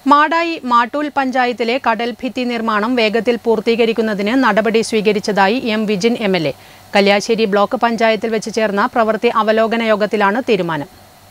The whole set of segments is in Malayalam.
മാടായി മാട്ടൂൽ പഞ്ചായത്തിലെ കടൽ ഭിത്തി നിർമ്മാണം വേഗത്തിൽ പൂർത്തീകരിക്കുന്നതിന് നടപടി സ്വീകരിച്ചതായി M Vijin M L A Kalliasseri block പഞ്ചായത്തിൽ വെച്ച് ചേർന്ന പ്രവൃത്തി അവലോകന യോഗത്തിലാണ് തീരുമാനം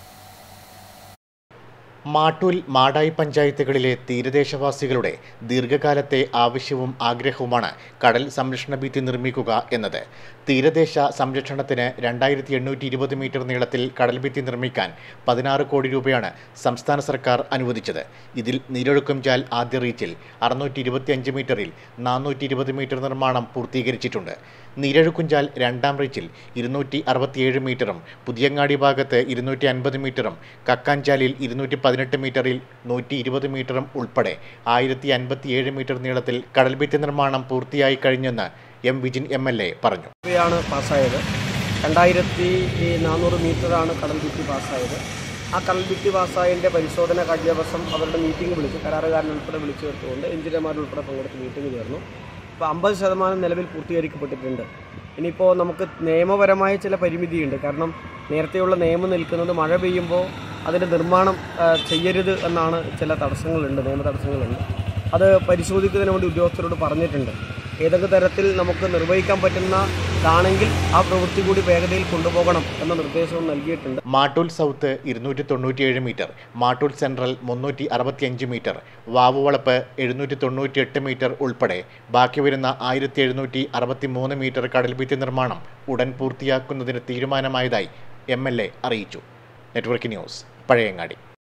മാട്ടൂൽ മാടായി പഞ്ചായത്തുകളിലെ തീരദേശവാസികളുടെ ദീർഘകാലത്തെ ആവശ്യവും ആഗ്രഹവുമാണ് കടൽ സംരക്ഷണ ഭിത്തി നിർമ്മിക്കുക എന്നത് തീരദേശ സംരക്ഷണത്തിന് രണ്ടായിരത്തി എണ്ണൂറ്റി ഇരുപത് മീറ്റർ നീളത്തിൽ കടൽ ഭിത്തി നിർമ്മിക്കാൻ പതിനാറ് കോടി രൂപയാണ് സംസ്ഥാന സർക്കാർ അനുവദിച്ചത് ഇതിൽ നീരൊഴുക്കും ചാൽ ആദ്യ റീച്ചിൽ അറുന്നൂറ്റി ഇരുപത്തിയഞ്ച് മീറ്ററിൽ നാനൂറ്റി ഇരുപത് മീറ്റർ നിർമ്മാണം പൂർത്തീകരിച്ചിട്ടുണ്ട് നീരൊഴുക്കുംചാൽ രണ്ടാം റീച്ചിൽ ഇരുന്നൂറ്റി അറുപത്തിയേഴ് മീറ്ററും പുതിയങ്ങാടി ഭാഗത്ത് ഇരുന്നൂറ്റി അൻപത് മീറ്ററും കക്കാഞ്ചാലിൽ ഇരുന്നൂറ്റി പതിനെട്ട് മീറ്ററിൽ നൂറ്റി ഇരുപത് മീറ്ററും ഉൾപ്പെടെ ആയിരത്തി അൻപത്തിയേഴ് മീറ്റർ നീളത്തിൽ കടൽഭിത്തി നിർമ്മാണം പൂർത്തിയായി കഴിഞ്ഞെന്ന് M Vijin M L A പറഞ്ഞു രൂപയാണ് പാസ്സായത് രണ്ടായിരത്തി നാനൂറ് മീറ്ററാണ് കടൽ ഭിത്തി പാസ്സായത് ആ കടൽ ഭിത്തി പാസ്സായതിൻ്റെ പരിശോധന കഴിഞ്ഞ ദിവസം അവരുടെ മീറ്റിംഗ് വിളിച്ചു കരാറുകാരൻ ഉൾപ്പെടെ വിളിച്ചു ചേർത്തുകൊണ്ട് എഞ്ചിനീയർമാരുൾപ്പെടെ പങ്കെടുത്ത് മീറ്റിംഗ് ചേർന്നു ഇപ്പോൾ അമ്പത് ശതമാനം നിലവിൽ പൂർത്തീകരിക്കപ്പെട്ടിട്ടുണ്ട് ഇനിയിപ്പോൾ നമുക്ക് നിയമപരമായ ചില പരിമിതിയുണ്ട് കാരണം നേരത്തെയുള്ള നിയമം നിൽക്കുന്നത് മഴ പെയ്യുമ്പോൾ അതിൻ്റെ നിർമ്മാണം ആ, ചെയ്യരുത് എന്നാണ് ചില തടസ്സങ്ങളുണ്ട് നിയമ തടസ്സങ്ങളുണ്ട് അത് പരിശോധിക്കുന്നതിന് വേണ്ടി ഉദ്യോഗസ്ഥരോട് പറഞ്ഞിട്ടുണ്ട് ഏതൊക്കെ തരത്തിൽ നമുക്ക് നിർവഹിക്കാൻ പറ്റുന്നതാണെങ്കിൽ ആ പ്രവൃത്തി കൂടി വേഗതയിൽ കൊണ്ടുപോകണം എന്ന നിർദ്ദേശവും നൽകിയിട്ടുണ്ട് മാട്ടൂൽ സൗത്ത് ഇരുന്നൂറ്റി തൊണ്ണൂറ്റിയേഴ് മീറ്റർ മാട്ടൂൽ സെൻട്രൽ മുന്നൂറ്റി അറുപത്തിയഞ്ച് മീറ്റർ വാവുവളപ്പ് എഴുന്നൂറ്റി തൊണ്ണൂറ്റിയെട്ട് മീറ്റർ ഉൾപ്പെടെ ബാക്കി വരുന്ന ആയിരത്തി എഴുന്നൂറ്റി അറുപത്തി മൂന്ന് മീറ്റർ കടൽഭിത്തി നിർമ്മാണം ഉടൻ പൂർത്തിയാക്കുന്നതിന് തീരുമാനമായതായി എം എൽ എ അറിയിച്ചു നെറ്റ്വർക്ക് ന്യൂസ് പഴയങ്ങാടി